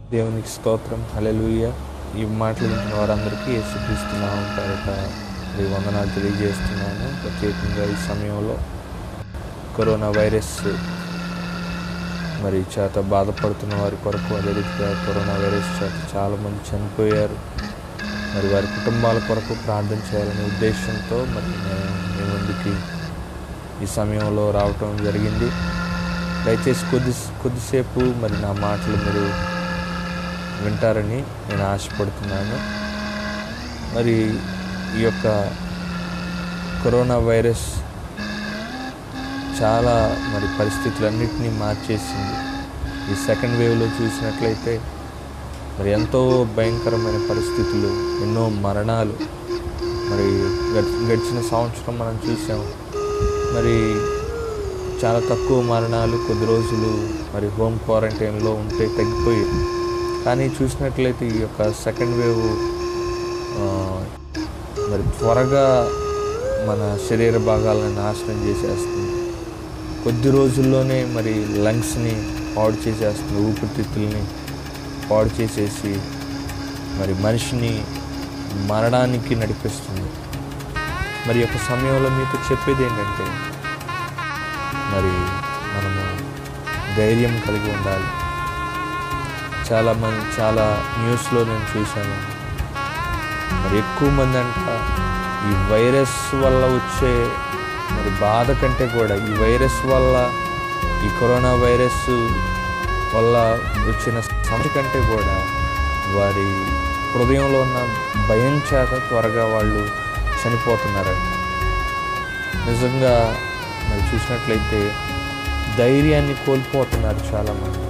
దేవునికి స్తోత్రం హల్లెలూయ ఈ మాటలు వింటున్న వారందరికీ యేసుక్రీస్తున్నాం పేరట మరి వందనాలు తెలియజేస్తున్నాను ప్రత్యేకంగా ఈ సమయంలో కరోనా వైరస్ మరి చేత బాధపడుతున్న వారి కొరకు అదే రీతిగా కరోనా వైరస్ చేత చాలామంది చనిపోయారు మరి వారి కుటుంబాల కొరకు ప్రార్థన చేయాలనే ఉద్దేశంతో మరి నేను మీ ముందుకి ఈ సమయంలో రావటం జరిగింది దయచేసి కొద్ది కొద్దిసేపు మరి నా మాటలు మీరు వింటారని నేను ఆశపడుతున్నాను మరి ఈ యొక్క కరోనా వైరస్ చాలా మరి పరిస్థితులన్నింటినీ మార్చేసింది ఈ సెకండ్ వేవ్లో చూసినట్లయితే మరి ఎంతో భయంకరమైన పరిస్థితులు ఎన్నో మరణాలు మరి గడి- గడిచిన సంవత్సరం మనం చూసాం మరి చాలా తక్కువ మరణాలు కొద్ది రోజులు మరి హోమ్ క్వారంటైన్లో ఉంటే తగ్గిపోయి కానీ చూసినట్లయితే ఈ యొక్క సెకండ్ వేవ్ ఆ, మరి త్వరగా మన శరీర భాగాలను నాశనం చేసేస్తుంది కొద్ది రోజుల్లోనే మరి లంగ్స్ని పాడు చేసేస్తుంది ఊపిరితిత్తుల్ని పాడు చేసేసి మరి మనిషిని మరణానికి నడిపిస్తుంది మరి ఈ యొక్క సమయంలో మీతో చెప్పేది ఏంటంటే మరి మనము ధైర్యం కలిగి ఉండాలి చాలా మంది చాలా న్యూస్లో నేను చూశాను మరి ఎక్కువ మంది అంట ఈ వైరస్ వల్ల వచ్చే మరి బాధ కంటే కూడా ఈ వైరస్ వల్ల ఈ కరోనా వైరస్ వల్ల వచ్చిన సమస్య కంటే కూడా వారి హృదయంలో ఉన్న భయం చేత త్వరగా వాళ్ళు చనిపోతున్నారంట నిజంగా మరి చూసినట్లయితే ధైర్యాన్ని కోల్పోతున్నారు చాలామంది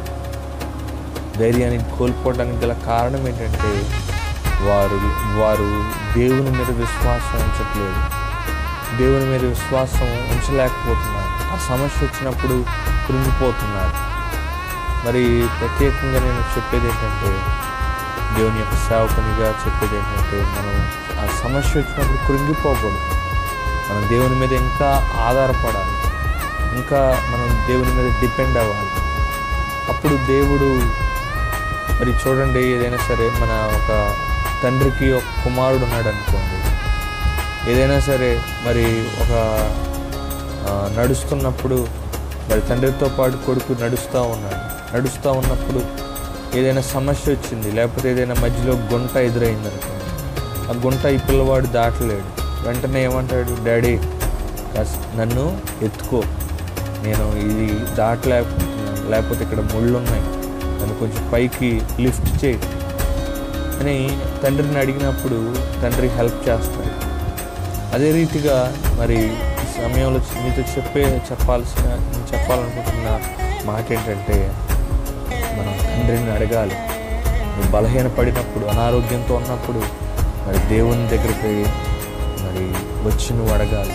ధైర్యాన్ని కోల్పోవడానికి గల కారణం ఏంటంటే వారు వారు దేవుని మీద విశ్వాసం ఉంచట్లేదు దేవుని మీద విశ్వాసం ఉంచలేకపోతున్నారు ఆ సమస్య వచ్చినప్పుడు కృంగిపోతున్నారు మరి ప్రత్యేకంగా నేను చెప్పేది ఏంటంటే దేవుని యొక్క సేవకునిగా చెప్పేది ఏంటంటే మనం ఆ సమస్య వచ్చినప్పుడు కృంగిపోకూడదు మనం దేవుని మీద ఇంకా ఆధారపడాలి ఇంకా మనం దేవుని మీద డిపెండ్ అవ్వాలి అప్పుడు దేవుడు మరి చూడండి ఏదైనా సరే మన ఒక తండ్రికి ఒక కుమారుడు ఉన్నాడు అనుకోండి ఏదైనా సరే మరి ఒక ఆ, నడుస్తున్నప్పుడు మరి తండ్రితో పాటు కొడుకు నడుస్తూ ఉన్నాడు నడుస్తూ ఉన్నప్పుడు ఏదైనా సమస్య వచ్చింది లేకపోతే ఏదైనా మధ్యలో గుంట ఎదురైంది అనుకోండి ఆ గుంట ఈ పిల్లవాడు దాటలేడు వెంటనే ఏమంటాడు డాడీ కాస్త నన్ను ఎత్తుకో నేను ఇది దాటలేకపోతున్నాను లేకపోతే ఇక్కడ ముళ్ళు ఉన్నాయి నన్ను కొంచెం పైకి లిఫ్ట్ చేయి అని తండ్రిని అడిగినప్పుడు తండ్రి హెల్ప్ చేస్తాడు అదే రీతిగా మరి ఈ సమయంలో మీతో చెప్పే చెప్పాల్సిన నేను చెప్పాలనుకుంటున్న మాట ఏంటంటే మనం తండ్రిని అడగాలి నువ్వు బలహీనపడినప్పుడు అనారోగ్యంతో ఉన్నప్పుడు మరి దేవుని దగ్గరికి మరి వచ్చి నువ్వు అడగాలి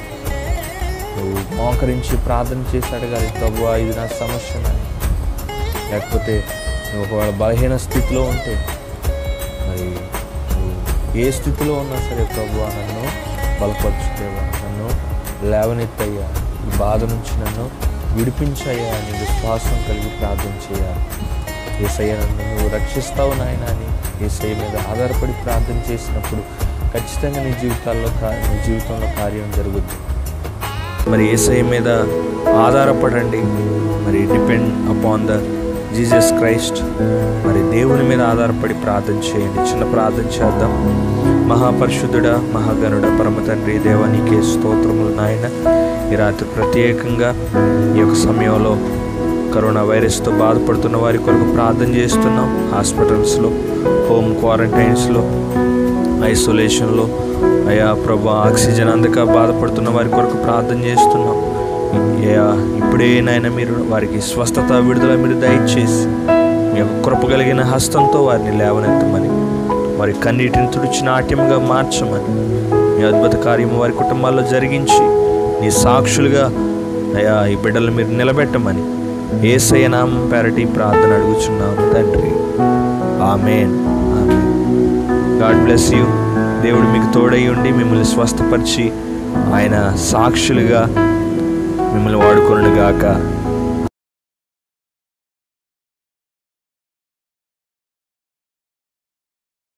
నువ్వు మోకరించి ప్రార్థన చేసి అడగాలి ప్రభు ఇది నా సమస్య నాయన." లేకపోతే నువ్వు ఒకవేళ బలహీన స్థితిలో ఉంటే మరి నువ్వు ఏ స్థితిలో ఉన్నా సరే ప్రభు నన్ను బలపరుచుదేవా నన్ను లేవనెత్తయ్యా ఈ బాధ నుంచి నన్ను విడిపించయ్యా అని విశ్వాసం కలిగి ప్రార్థన చేయాలి ఏసయ్య నన్ను నువ్వు రక్షిస్తావు నాయన అని ఏసయ్య మీద ఆధారపడి ప్రార్థన చేసినప్పుడు ఖచ్చితంగా నీ జీవితాల్లో కా- నీ జీవితంలో కార్యం జరుగుద్ది మరి ఏసఐ మీద ఆధారపడండి మరి depend upon the Jesus Christ మరి దేవుని మీద ఆధారపడి ప్రార్థన చేయండి చిన్న ప్రార్థన చేద్దాం మహాపరిశుద్ధుడ మహాగణుడ పరమ తండ్రి దేవా నీకే స్తోత్రములు నాయన ఈ రాత్రి ప్రత్యేకంగా ఈ యొక్క సమయంలో కరోనా వైరస్తో బాధపడుతున్న వారి కొరకు ప్రార్థన చేస్తున్నాం హాస్పిటల్స్లో హోమ్ క్వారంటైన్స్లో ఐసోలేషన్లో అయా ప్రభు ఆక్సిజన్ అందక బాధపడుతున్న వారి కొరకు ప్రార్థన చేస్తున్నాం అయ్యా ఇప్పుడే నాయన మీరు వారికి స్వస్థత విడుదల మీరు దయచేసి మీ యొక్క కృప కలిగిన హస్తంతో వారిని లేవనెత్తమని వారి కన్నీటిని తుడిచి నాట్యంగా మార్చమని మీ అద్భుత కార్యం వారి కుటుంబాల్లో జరిగించి నీ సాక్షులుగా అయా ఈ బిడ్డలు మీరు నిలబెట్టమని ఏసయ్య నామం పేరటి ప్రార్థన అడుగుచున్నాము తండ్రి amen amen God bless you దేవుడు మీకు తోడై ఉండి మిమ్మల్ని స్వస్థపరిచి ఆయన సాక్షులుగా మిమ్మల్ని వాడుకొనుగాక